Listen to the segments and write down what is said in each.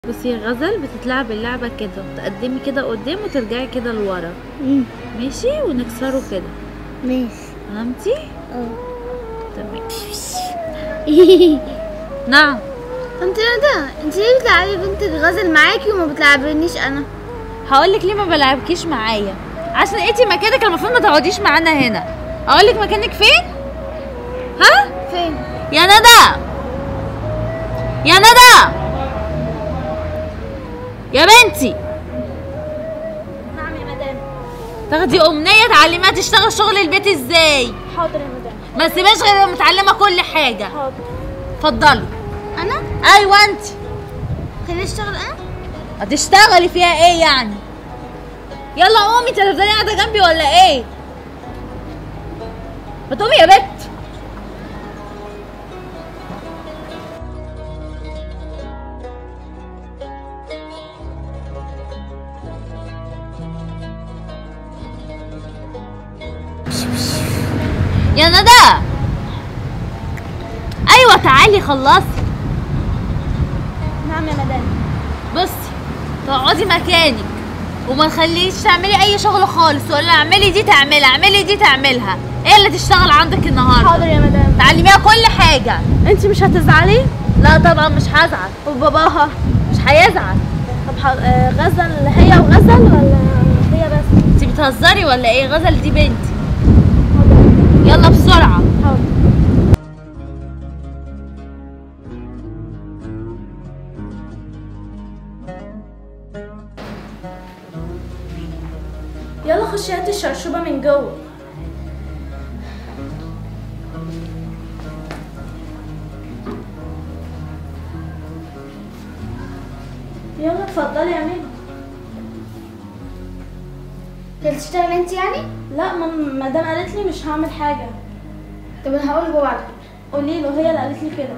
بصي يا غزل بتتلعب اللعبة كده تقدمي كده قدام وترجعي كده لورا مم. ماشي ونكسره كده ماشي فهمتي؟ اه تمام نعم انت ندى انت ليه بتلعبي بنتك غزل معاكي وما بتلعبنيش انا هقولك ليه ما بلعبكيش معايا عشان انتي مكانك المفروض ما تقعديش معانا هنا اقولك مكانك فين ها فين يا ندى يا ندى يا بنتي نعم يا مدام تاخدي امنيه تعلميها تشتغل شغل البيت ازاي حاضر يا مدام ما تسيبهاش غير لما متعلمه كل حاجه حاضر اتفضلي انا ايوه انت خليني اشتغل انا هتشتغلي فيها ايه يعني يلا قومي انت هتفضلي قاعده جنبي ولا ايه ما تقومي يا بت يا ندى ايوه تعالي خلصي نعم يا مدام بصي تقعدي مكانك وما تخليش تعملي اي شغل خالص ولا اعملي دي تعملها اعملي دي تعملها ايه اللي تشتغل عندك النهارده حاضر يا مدام تعلميها كل حاجه انت مش هتزعلي لا طبعا مش هزعل وباباها مش هيزعل طب ح- آه، غزل هي وغزل ولا هي بس انت بتهزري ولا ايه غزل دي بنتي حاضر يلا بسرعه حاضر يلا خشي هاتي الشرشوبة من جوه يلا اتفضلي يا ميمة تشتغل انت يعني؟ لا مام- مدام قالت لي مش هعمل حاجة طب انا هقول لبابا على فكرة. قولي له هي اللي قالت لي كده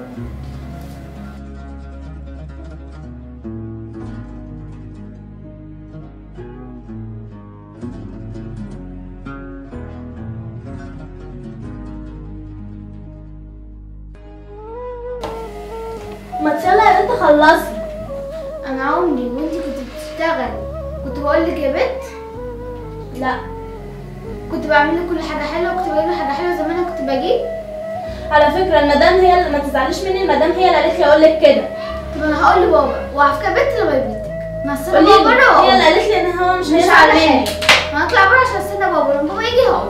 ما يلا يا بنت خلصي انا عمري وانت كنت بتشتغلي كنت بقول لك يا بت لا كنت بعمل لك كل حاجه حلوه كنت بقول له حاجه حلوه زمان انا كنت بجيب على فكرة المدام هي اللي ما تزعليش مني المدام هي اللي قالت لي اقول لك كده طب انا هقول لبابا وعلى فكره بنت لما بنتك ما استنى قولي بابا له بره هي اللي وأقول. قالت لي ان هو مش مش هيزعل على مني حاجه انا هطلع بره عشان استنى بابا لما بابا يجي هقول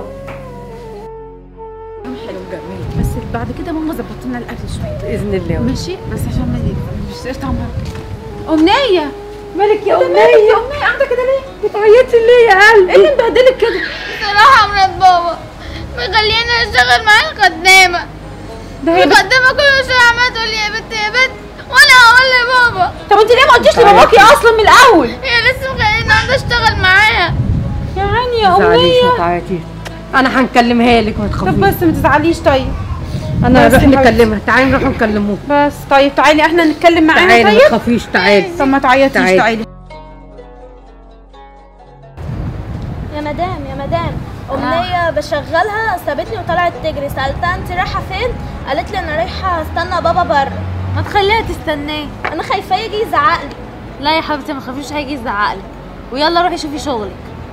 حلو جميل بس بعد كده ماما ظبطت لنا الاكل شويه باذن الله ماشي بس عشان ما مش قشطه عمرها امنيه مالك يا مالك امنيه يا امنيه قاعده كده ليه بتعيطي ليه يا قلبي ايه اللي مبهدلك كده بصراحه مرات بابا مخليني اشتغل معاه الخدامه ده هي بت... الخدامه كل شويه عماله تقول لي يا بت يا بت وانا هقول لبابا طب انت ليه ما قلتيش لباباكي اصلا من الاول هي لسه مخليني اقعد اشتغل معاها يا عيني يا ما تزعليش امنيه ما تعيطيش انا هنكلمها لك ما طب تخافيش بس ما تزعليش طيب انا بس هروح يا حبيبتي. نكلمها تعالي نروح نكلموها بس طيب تعالي احنا نتكلم معاها تعالي ما طيب تخافيش تعالي طب ما تعيطيش تعالي. تعالي يا مدام يا مدام أمنية بشغلها سابتني وطلعت تجري سألتها انت رايحة فين؟ قالت لي انا رايحة استنى بابا بره ما تخليها تستناه انا خايفة يجي يزعقلي لا يا حبيبتي ما تخافيش هيجي يزعقلك ويلا روحي شوفي شغلك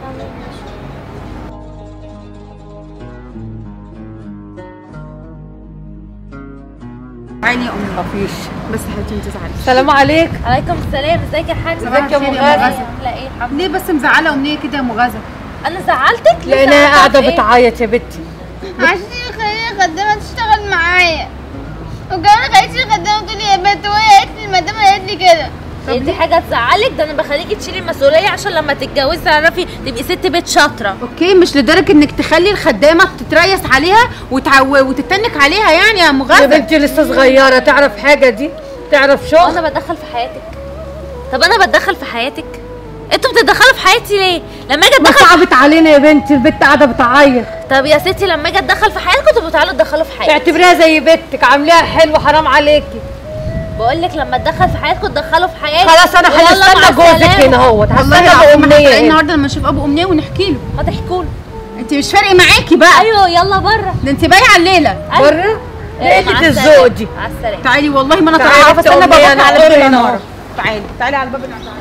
تعالي يا امنيه تخافيش بس يا حبيبتي ما تزعليش السلام عليك عليكم السلام ازيك يا حاج ازيك يا خير يا مغازة؟ مغازة؟ لا ايه الحمد ليه بس مزعله امنيه كده يا مغازه انا زعلتك ليه لانها زعلتها قاعده في إيه؟ بتعيط يا بنتي عشان خليني الخدامه تشتغل معايا وكمان خليتي الخدامه تقول لي يا بت وهي قالت لي المدام قالت لي كده هي دي حاجه تزعلك ده انا بخليكي تشيلي المسؤوليه عشان لما تتجوزي تعرفي تبقي ست بيت شاطره اوكي مش لدرجه انك تخلي الخدامه تتريس عليها وتعو... وتتنك عليها يعني يا يا مغازه بنتي لسه صغيره تعرف حاجه دي تعرف شغل انا بتدخل في حياتك طب انا بتدخل في حياتك انتوا بتتدخلوا في حياتي ليه لما اجي ما اتدخل صعبت علينا يا بنتي البت قاعده بتعيط طب يا ستي لما اجي اتدخل في حياتكم انتوا بتعالوا تدخلوا في حياتي اعتبريها زي بنتك عاملاها حلو حرام عليكي بقول لك لما اتدخل في حياتكم تدخلوا في حياتي خلاص انا ويلا مع هنستنى جوزك السلامة. هنا اهوت والله هستنى العظيم ابو احنا امنيه طالعين هنا. النهارده لما نشوف ابو امنيه ونحكي له هتحكوا له انت مش فارق معاكي بقى ايوه يلا بره ده انت بايعه الليله أيوة. بره إيه، لقيتك مع الذوق السلامة. دي مع السلامه تعالي والله ما انا تعالي طالعه بس استنى أمنية، باباكي أنا على عارفة باب هنا النار أهو. تعالي تعالي على الباب اللي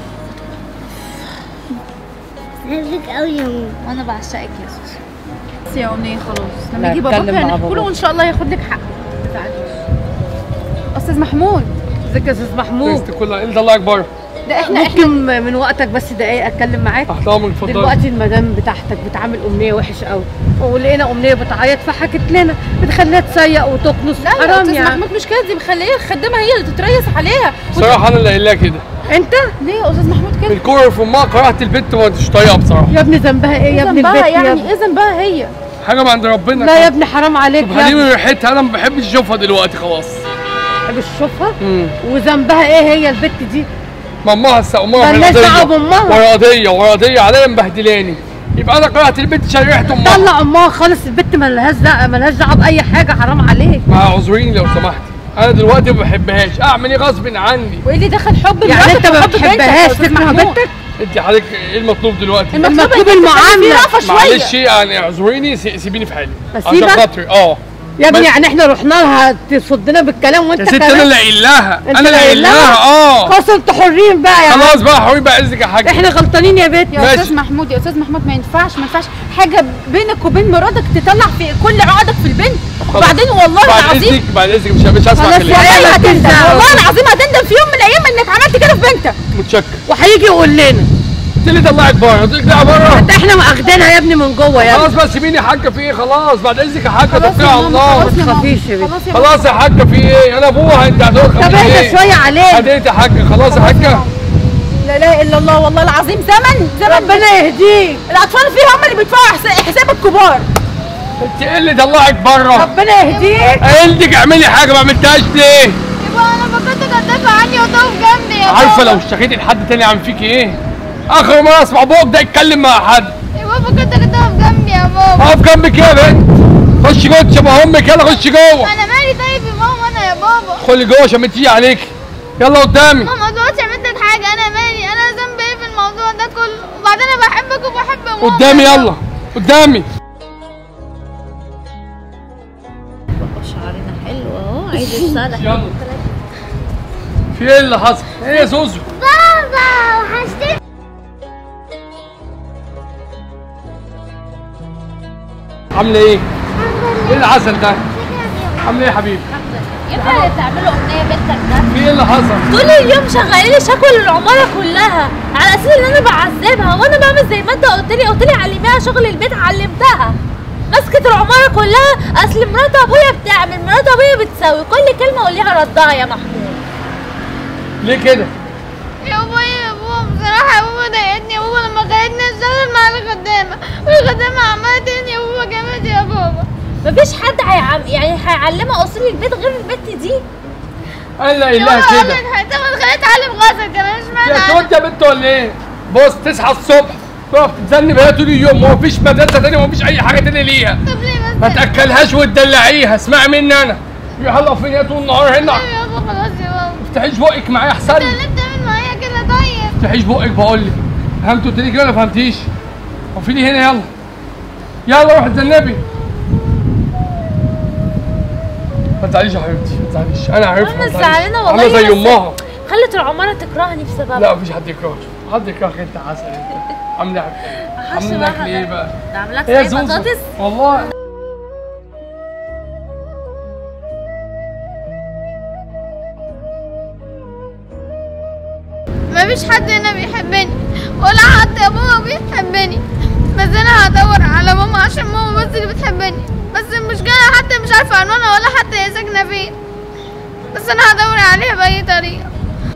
بحبك قوي يا ماما وانا بعشقك يا سوسو بس يا امنيه خلاص لا، لما يجي اتكلم باباك مع هنحكي له باباك. وان شاء الله ياخد لك حق ما تزعليش استاذ محمود ازيك يا استاذ محمود تست كلها ايه اللي طلعك بره ده احنا ممكن من وقتك بس دقايق اتكلم معاك تحت امرك اتفضلي دلوقتي المدام بتاعتك بتعامل امنيه وحش قوي ولقينا امنيه بتعيط فحكت لنا بتخليها تسيق وتكنس لا يا حرام استاذ يعني محمود مش كده دي مخليه الخدامه هي اللي تتريس عليها بصراحه انا اللي قايل لها كده انت ليه يا استاذ محمود كده الكوره في امها كرهت البنت ما انتش طايقه بصراحه يا ابني ذنبها ايه يا ابني ذنبها البيت يا يعني ابني ايه ذنبها هي حاجه من عند ربنا لا يا ابني حرام عليك يا حليم ابني ريحتها انا ما بحبش اشوفها دلوقتي خلاص مش تشوفها امم وذنبها ايه هي البت دي مامها هسه امها مالناش في دعوة القضيه بأمها. ورا قضيه ورا قضيه عليا مبهدلاني يبقى انا كرهت البنت عشان ريحه امها طلع امها خالص البت ملهاش دعوه ملهاش دعوه باي حاجه حرام عليك مع اعذريني لو سمحت انا دلوقتي ما بحبهاش اعمل ايه غصب عني وايه اللي دخل حب يعني مراتك انت ما وحب بنتك يا بتحبهاش أستاذ تكره محمود؟ بنتك انت حضرتك ايه المطلوب دلوقتي المطلوب في المعامله رأفة شويه معلش يعني اعذريني سي- سيبيني في حالي عشان أسيبك؟ خاطري اه يا ابني بس- يعني احنا رحنا لها تصدنا بالكلام وانت يا ست كمان انا اللي قايل لها انت انا اللي قايل لها اه خلاص انتوا حرين بقى يعني خلاص بقى حبيبي بقى اذنك يا حاج احنا غلطانين يا بنت يا ماشي. استاذ محمود يا استاذ محمود ما ينفعش ما ينفعش حاجه بينك وبين مراتك تطلع في كل عقدك في البنت وبعدين والله بعد العظيم اذنك بعد اذنك مش مش هسمع خلاص كلامك والله ما هتندم تزعل. والله العظيم هتندم في يوم من الايام انك عملت كده في بنتك متشكر وهيجي يقول لنا قلت لي طلعك بره قلت لك لا بره ده احنا واخدينها يا ابني من جوه يا خلاص ابني بقى سيبيني يا حاجه في ايه خلاص بعد اذنك يا حاجه خلاص توكلي يا على ماما الله خلاص يا ماما تخافيش يا بنت. خلاص يا ماما خلاص يا حاجه في ايه انا ابوها انت هتقول طب خفيف اهدى ليه شويه علينا هديت يا حاجه خلاص يا حاجه لا اله الا الله والله العظيم زمن زمن ربنا يهديك الاطفال فيها هم اللي بيدفعوا حساب- حساب الكبار انت ايه اللي طلعك بره ربنا يهديك قلتك اعملي حاجه ما عملتهاش ليه يبقى انا فكرتك هتدافع عني وتقف جنبي يا عارفه بابا لو اشتكيتي لحد تاني عم فيكي ايه اخر مره اسمع ابوك ده يتكلم مع حد يا بابا فكرتك هتقف جنبي يا بابا اقف جنبك يا بنت خش جوه تشبه امك يلا خش جوه انا مالي طيب يا ماما انا يا بابا ادخلي جوه عشان ما تيجي عليكي يلا قدامي ماما دلوقتي عملت لك حاجه انا مالي انا ذنبي ايه في الموضوع ده كله وبعدين انا بحبك وبحب ماما قدامي يا يلا قدامي شعرنا حلو اهو عايز الصالح يلا في ايه اللي حصل؟ ايه يا زوزو؟ بابا وحشتني عامله ايه؟ ايه العسل ده؟ عامله ايه يا حبيبي؟ ينفع اللي بتعمله امنيه بنتك ده في ايه اللي حصل؟ طول اليوم شغالين لي شكوى للعماره كلها على اساس ان انا بعذبها وانا بعمل زي ما انت قلت لي قلت لي علميها شغل البيت علمتها مسكت العماره كلها اصل مرات ابويا بتعمل مرات ابويا بتسوي كل كلمه وليها ردها يا محمود ليه كده؟ يا بابا يا بابا بصراحة يا بابا ضايقتني يا بابا لما خلتني اشتغل مع الخدامة والخدامة عمالة تهني يا بابا جامد يا بابا مفيش حد هيعم يعني هيعلمها اصول البيت غير البت دي قال لها يا قايل بابا لها اقول كده لك حاجة طب خليت اتعلم غسل كمان اشمعنى يا انا انت يا بنت ولا ايه؟ بص تصحى الصبح تقف تتذنب هي طول اليوم ومفيش مدرسه تانية ومفيش اي حاجه تانية ليها طب ليه ما بس تاكلهاش وتدلعيها اسمعي مني انا يلا فين هي طول النهار هنا طيب يا بابا خلاص يا بابا ما تفتحيش بقك معايا احسن انت ليه بتعمل معايا كده طيب ما تفتحيش بقك بقول لك فهمت قلت لك كده ما فهمتيش وفيني هنا يلا يلا روح اتذنبي ما تزعليش يا حبيبتي ما تزعليش انا عارفها ما انا تزعليش. زعلانه والله عامله زي بس امها خلت العماره تكرهني بسببها لا مفيش حد يكرهك حد يكرهك انت عسل انت عامله ايه حش عامله بقى اكل ايه بقى ده عاملاك ايه يا زي زوزو بطاطس والله مفيش حد هنا بيحبني ولا حتى يا ماما بيحبني بس انا هدور على ماما عشان ماما بس اللي بتحبني بس المشكلة حتى مش عارفة عنوانها ولا حتى هي ساكنة فين بس انا هدور عليها بأي طريقة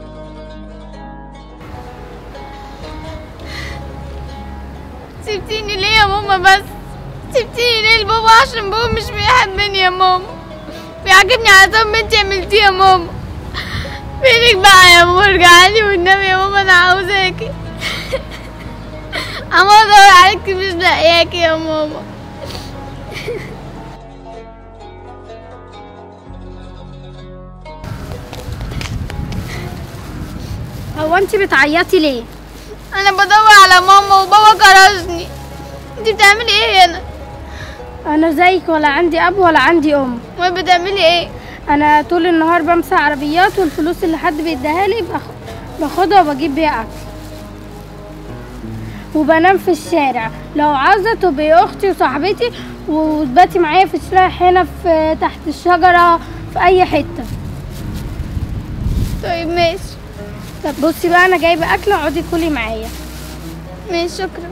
سبتيني ليه يا ماما بس سبتيني ليه لبابا عشان بابا مش بيحبني يا ماما بيعجبني على طب انتي عملتيه يا ماما فينك بقى يا ماما ارجعلي والنبي يا ماما انا عاوزاكي عمال ادور عليكي مش لاقياكي يا ماما هو انت بتعيطي ليه انا بدور على ماما وبابا كرشني انتي بتعملي ايه هنا انا زيك ولا عندي اب ولا عندي ام ما بتعملي ايه انا طول النهار بمسح عربيات والفلوس اللي حد بيديها لي باخد باخدها وبجيب بيها اكل وبنام في الشارع لو عاوزة تبقي اختي وصاحبتي وتباتي معايا في الشارع هنا في تحت الشجرة في اي حتة طيب ماشي طب بصي بقى انا جايبة اكل اقعدي كلي معايا ماشي شكرا